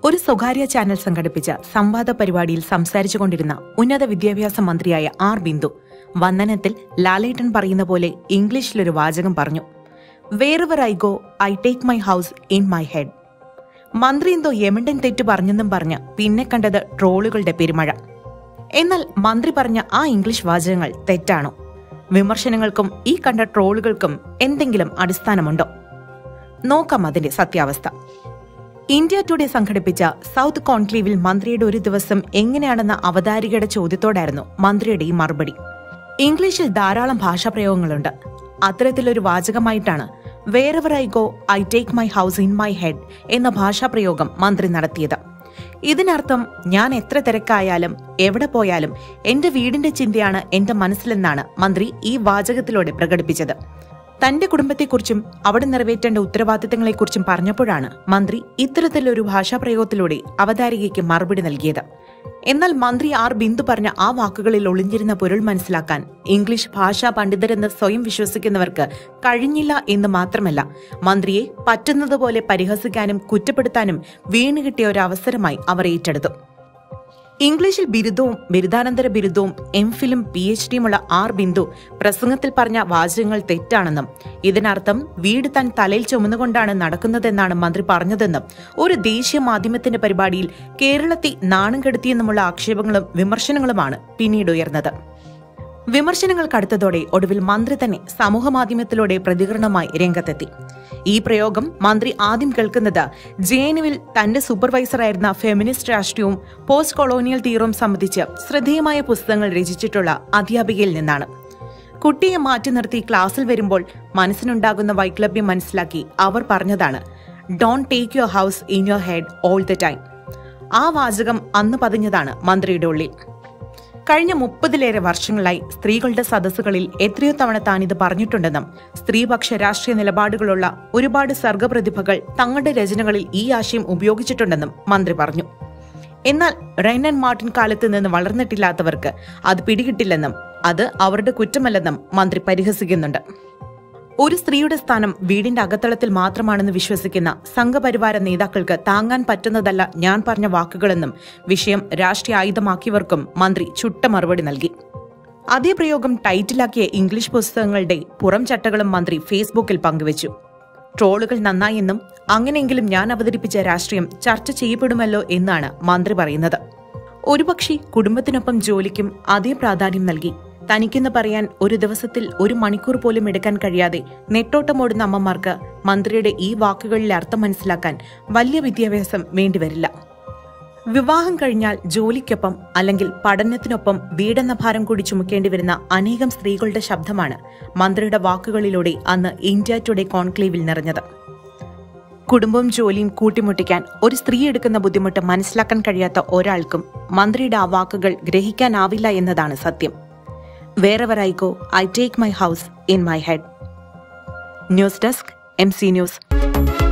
ഒരു സ്വകാര്യ ചാനൽ സംഘടിപ്പിച്ച സംവാദ പരിപാടിയിൽ സംസാരിച്ചുകൊണ്ടിരുന്ന ഉന്നത വിദ്യാഭ്യാസ മന്ത്രിയായ ആർ ബിന്ദു വന്ദനത്തിൽ ലാലേട്ടൻ പറയുന്ന പോലെ ഇംഗ്ലീഷിലൊരു വാചകം പറഞ്ഞു whatever I go I take my house in my head മന്ത്രി എന്തോ യമണ്ടൻ തെറ്റ് പറഞ്ഞെന്നും പറഞ്ഞ് പിന്നെ കണ്ടത് ട്രോളുകളുടെ പെരുമഴ എന്നാൽ മന്ത്രി പറഞ്ഞ ആ ഇംഗ്ലീഷ് വാചകങ്ങൾ തെറ്റാണോ വിമർശനങ്ങൾക്കും ഈ കണ്ട ട്രോളുകൾക്കും എന്തെങ്കിലും അടിസ്ഥാനമുണ്ടോ നോക്കാം അതിന്റെ സത്യാവസ്ഥ ഇന്ത്യ ടുഡേ സംഘടിപ്പിച്ച സൗത്ത് കോൺക്ലേവിൽ മന്ത്രിയുടെ ഒരു ദിവസം എങ്ങനെയാണെന്ന അവതാരികയുടെ ചോദ്യത്തോടായിരുന്നു മന്ത്രിയുടെ ഈ മറുപടി ഇംഗ്ലീഷിൽ ധാരാളം ഭാഷാപ്രയോഗങ്ങളുണ്ട് അത്തരത്തിലൊരു വാചകമായിട്ടാണ് whatever I go I take my house in my head എന്ന ഭാഷാപ്രയോഗം മന്ത്രി നടത്തിയത് ഇതിനർത്ഥം ഞാൻ എത്ര തിരക്കായാലും എവിടെ പോയാലും എന്റെ വീടിന്റെ ചിന്തയാണ് എന്റെ മനസ്സിലെന്നാണ് മന്ത്രി ഈ വാചകത്തിലൂടെ പ്രകടിപ്പിച്ചത് തന്റെ കുടുംബത്തെക്കുറിച്ചും അവിടെ നിറവേറ്റേണ്ട ഉത്തരവാദിത്തങ്ങളെക്കുറിച്ചും പറഞ്ഞപ്പോഴാണ് മന്ത്രി ഇത്തരത്തിലൊരു ഭാഷാപ്രയോഗത്തിലൂടെ അവതാരികയ്ക്ക് മറുപടി നൽകിയത് എന്നാൽ മന്ത്രി ആർ ബിന്ദു പറഞ്ഞ ആ വാക്കുകളിൽ ഒളിഞ്ഞിരുന്ന പൊരുൾ മനസ്സിലാക്കാൻ ഇംഗ്ലീഷ് ഭാഷാ പണ്ഡിതരെന്ന് സ്വയം വിശ്വസിക്കുന്നവർക്ക് കഴിഞ്ഞില്ല എന്ന് മാത്രമല്ല മന്ത്രിയെ പറ്റുന്നതുപോലെ പരിഹസിക്കാനും കുറ്റപ്പെടുത്താനും വീണുകിട്ടിയ ഒരു അവസരമായി അവർ ഏറ്റെടുത്തു ഇംഗ്ലീഷിൽ ബിരുദവും ബിരുദാനന്തര ബിരുദവും എം ഫിലും പി എച്ച് ഡിയുമുള്ള ആർ ബിന്ദു പ്രസംഗത്തിൽ പറഞ്ഞ വാചകങ്ങൾ തെറ്റാണെന്നും ഇതിനർത്ഥം വീട് താൻ തലയിൽ ചുമന്നുകൊണ്ടാണ് നടക്കുന്നതെന്നാണ് മന്ത്രി പറഞ്ഞതെന്നും ഒരു ദേശീയ മാധ്യമത്തിന്റെ പരിപാടിയിൽ കേരളത്തെ നാണം കെടുത്തിയെന്നുമുള്ള ആക്ഷേപങ്ങളും വിമർശനങ്ങളുമാണ് പിന്നീട് ഉയർന്നത് വിമർശനങ്ങൾ കടുത്തതോടെ ഒടുവിൽ മന്ത്രി തന്നെ സമൂഹമാധ്യമത്തിലൂടെ പ്രതികരണവുമായി രംഗത്തെത്തി ഈ പ്രയോഗം മന്ത്രി ആദ്യം കേൾക്കുന്നത് ജെഎനുവിൽ തന്റെ സൂപ്പർവൈസറായിരുന്ന ഫെമിനിസ്റ്റ് രാഷ്ട്രീയവും പോസ്റ്റ് കൊളോണിയൽ തീറവും സംബന്ധിച്ച് ശ്രദ്ധേയമായ പുസ്തകങ്ങൾ രചിച്ചിട്ടുള്ള അധ്യാപികയിൽ നിന്നാണ് കുട്ടിയെ മാറ്റി നിർത്തി ക്ലാസ്സിൽ വരുമ്പോൾ മനസ്സിനുണ്ടാകുന്ന വൈക്ലഭ്യം മനസ്സിലാക്കി അവർ പറഞ്ഞതാണ് don't take your house in your head all the time ആ വാചകം അന്ന് പതിഞ്ഞതാണ് മന്ത്രിയുടെ ഉള്ളിൽ കഴിഞ്ഞ മുപ്പതിലേറെ വർഷങ്ങളായി സ്ത്രീകളുടെ സദസ്സുകളിൽ എത്രയോ തവണ താൻ ഇത് പറഞ്ഞിട്ടുണ്ടെന്നും സ്ത്രീപക്ഷ രാഷ്ട്രീയ നിലപാടുകളുള്ള ഒരുപാട് സർഗപ്രതിഭകൾ തങ്ങളുടെ രചനകളിൽ ഈ ആശയം ഉപയോഗിച്ചിട്ടുണ്ടെന്നും മന്ത്രി പറഞ്ഞു എന്നാൽ റൈനൻ മാർട്ടിൻ കാലത്ത് നിന്ന് വളർന്നിട്ടില്ലാത്തവർക്ക് അത് പിടികിട്ടില്ലെന്നും അത് അവരുടെ കുറ്റമല്ലെന്നും മന്ത്രി പരിഹസിക്കുന്നുണ്ട് ഒരു സ്ത്രീയുടെ സ്ഥാനം വീടിന്റെ അകത്തളത്തിൽ മാത്രമാണെന്ന് വിശ്വസിക്കുന്ന സംഘപരിവാര നേതാക്കൾക്ക് താങ്ങാൻ പറ്റുന്നതല്ല ഞാൻ പറഞ്ഞ വാക്കുകളെന്നും വിഷയം രാഷ്ട്രീയ ആയുധമാക്കിയവർക്കും മന്ത്രി ചുട്ട മറുപടി നൽകി അതേ പ്രയോഗം ടൈറ്റിലാക്കിയ ഇംഗ്ലീഷ് പുസ്തകങ്ങളുടെ പുറം ചട്ടകളും മന്ത്രി ഫേസ്ബുക്കിൽ പങ്കുവച്ചു ട്രോളുകൾ നന്നായെന്നും അങ്ങനെയെങ്കിലും ഞാൻ അവതരിപ്പിച്ച രാഷ്ട്രീയം ചർച്ച ചെയ്യപ്പെടുമല്ലോ എന്നാണ് മന്ത്രി പറയുന്നത് ഒരുപക്ഷെ കുടുംബത്തിനൊപ്പം ജോലിക്കും അതേ പ്രാധാന്യം നൽകി തനിക്കെന്ന് പറയാൻ ഒരു ദിവസത്തിൽ ഒരു മണിക്കൂർ പോലും എടുക്കാൻ കഴിയാതെ നെട്ടോട്ടമോടുന്ന അമ്മമാർക്ക് മന്ത്രിയുടെ ഈ വാക്കുകളിലെ അർത്ഥം മനസ്സിലാക്കാൻ വലിയ വിദ്യാഭ്യാസം വേണ്ടിവരില്ല വിവാഹം കഴിഞ്ഞാൽ ജോലിക്കൊപ്പം അല്ലെങ്കിൽ പഠനത്തിനൊപ്പം വീടെന്ന ഭാരം കൂടി ചുമക്കേണ്ടി വരുന്ന അനേകം സ്ത്രീകളുടെ ശബ്ദമാണ് മന്ത്രിയുടെ വാക്കുകളിലൂടെ അന്ന് ഇന്ത്യ ടുഡേ കോൺക്ലേവിൽ നിറഞ്ഞത് കുടുംബവും ജോലിയും കൂട്ടിമുട്ടിക്കാൻ ഒരു സ്ത്രീ എടുക്കുന്ന ബുദ്ധിമുട്ട് മനസ്സിലാക്കാൻ കഴിയാത്ത ഒരാൾക്കും മന്ത്രിയുടെ ആ വാക്കുകൾ ഗ്രഹിക്കാനാവില്ല എന്നതാണ് സത്യം wherever I go, I take my house in my head. News desk M C news